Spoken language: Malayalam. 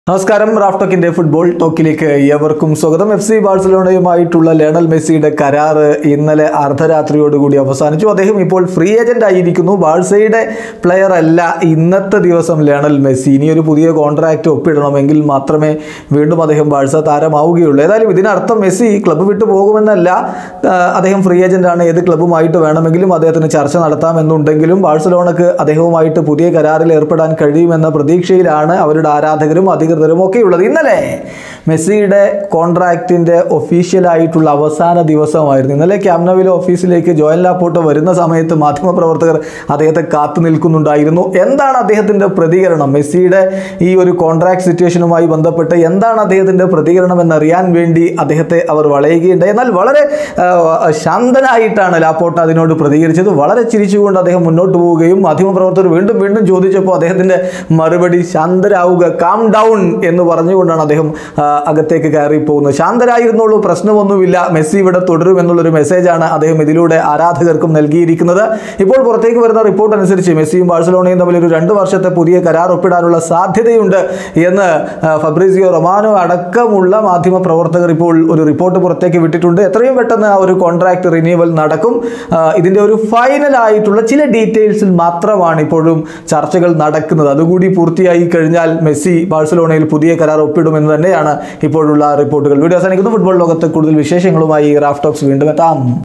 നമസ്കാരം റാഫ്ടോക്കിന്റെ ഫുട്ബോൾ ടോക്കിലേക്ക് ഏവർക്കും സ്വാഗതം എഫ് സി ബാഴ്സലോണയുമായിട്ടുള്ള ലയണൽ മെസ്സിയുടെ കരാറ് ഇന്നലെ അർദ്ധരാത്രിയോടുകൂടി അവസാനിച്ചു അദ്ദേഹം ഇപ്പോൾ ഫ്രീ ഏജന്റ് ആയിരിക്കുന്നു ബാഴ്സയുടെ പ്ലെയർ അല്ല ഇന്നത്തെ ദിവസം ലയണൽ മെസ്സി ഇനി ഒരു പുതിയ കോൺട്രാക്റ്റ് ഒപ്പിടണമെങ്കിൽ മാത്രമേ വീണ്ടും അദ്ദേഹം ബാഴ്സ താരമാവുകയുള്ളൂ ഏതായാലും ഇതിനർത്ഥം മെസ്സി ക്ലബ്ബ് വിട്ടു പോകുമെന്നല്ല ആ, അദ്ദേഹം ഫ്രീ ഏജന്റ് ആണ് ഏത് ക്ലബ്ബുമായിട്ട് വേണമെങ്കിലും അദ്ദേഹത്തിന് ചർച്ച നടത്താമെന്നുണ്ടെങ്കിലും ബാഴ്സലോണക്ക് അദ്ദേഹവുമായിട്ട് പുതിയ കരാറിൽ ഏർപ്പെടാൻ കഴിയുമെന്ന പ്രതീക്ഷയിലാണ് അവരുടെ ആരാധകരും അധികൃതരും ഒക്കെ ഉള്ളത് ഇന്നലെ മെസ്സിയുടെ കോൺട്രാക്റ്റിന്റെ ഒഫീഷ്യൽ ആയിട്ടുള്ള അവസാന ദിവസമായിരുന്നു ഇന്നലെ ക്യാമ്നോവിലെ ഓഫീസിലേക്ക് ജോയൽ ലാപ്പോട്ട് വരുന്ന സമയത്ത് മാധ്യമപ്രവർത്തകർ അദ്ദേഹത്തെ കാത്തു നിൽക്കുന്നുണ്ടായിരുന്നു എന്താണ് അദ്ദേഹത്തിന്റെ പ്രതികരണം മെസ്സിയുടെ ഈ ഒരു കോൺട്രാക്ട് സിറ്റുവേഷനുമായി ബന്ധപ്പെട്ട് എന്താണ് അദ്ദേഹത്തിന്റെ പ്രതികരണം എന്നറിയാൻ വേണ്ടി അദ്ദേഹത്തെ അവർ വളയുകയുണ്ടായി എന്നാൽ വളരെ ആ, ശാന്തനായിട്ടാണ് ലാപ്പോട്ട് അതിനോട് പ്രതികരിച്ചത് വളരെ ചിരിച്ചുകൊണ്ട് അദ്ദേഹം മുന്നോട്ട് പോവുകയും മാധ്യമപ്രവർത്തകർ വീണ്ടും വീണ്ടും ചോദിച്ചപ്പോൾ അദ്ദേഹത്തിന്റെ മറുപടി ശാന്തരാവുക കാം ഡൗൺ എന്ന് പറഞ്ഞുകൊണ്ടാണ് അദ്ദേഹം ആ, അകത്തേക്ക് കയറി പോകുന്നത് ശാന്തരായിരുന്നുള്ളൂ പ്രശ്നമൊന്നുമില്ല മെസ്സി ഇവിടെ തുടരും എന്നുള്ളൊരു മെസ്സേജാണ് അദ്ദേഹം ഇതിലൂടെ ആരാധകർക്കും നൽകിയിരിക്കുന്നത് ഇപ്പോൾ പുറത്തേക്ക് വരുന്ന റിപ്പോർട്ട് അനുസരിച്ച് മെസ്സിയും ബാഴ്സലോണയും തമ്മിൽ ഒരു രണ്ട് വർഷത്തെ പുതിയ കരാർ ഒപ്പിടാനുള്ള സാധ്യതയുണ്ട് എന്ന് ആ, ഫബ്രീസിയോ റൊമാനോ അടക്കമുള്ള മാധ്യമ പ്രവർത്തകർ ഇപ്പോൾ ഒരു റിപ്പോർട്ട് പുറത്തേക്ക് വിട്ടിട്ടുണ്ട് എത്രയും പെട്ടെന്ന് ആ ഒരു കോൺട്രാക്ട് റിന്യൂവൽ നടക്കും ആ, ഇതിന്റെ ഒരു ഫൈനൽ ആയിട്ടുള്ള ചില ഡീറ്റെയിൽസിൽ മാത്രമാണ് ഇപ്പോഴും ചർച്ചകൾ നടക്കുന്നത് അതുകൂടി പൂർത്തിയായി കഴിഞ്ഞാൽ മെസ്സി ബാഴ്സലോണയിൽ പുതിയ കരാർ ഒപ്പിടുമെന്ന് തന്നെയാണ് ഇപ്പോഴുള്ള റിപ്പോർട്ടുകൾ വീഡിയോ അവസാനിക്കുന്നു ഫുട്ബോൾ ലോകത്തെ കൂടുതൽ വിശേഷങ്ങളുമായി റാഫ് ടോക്സ് വീണ്ടും എത്താം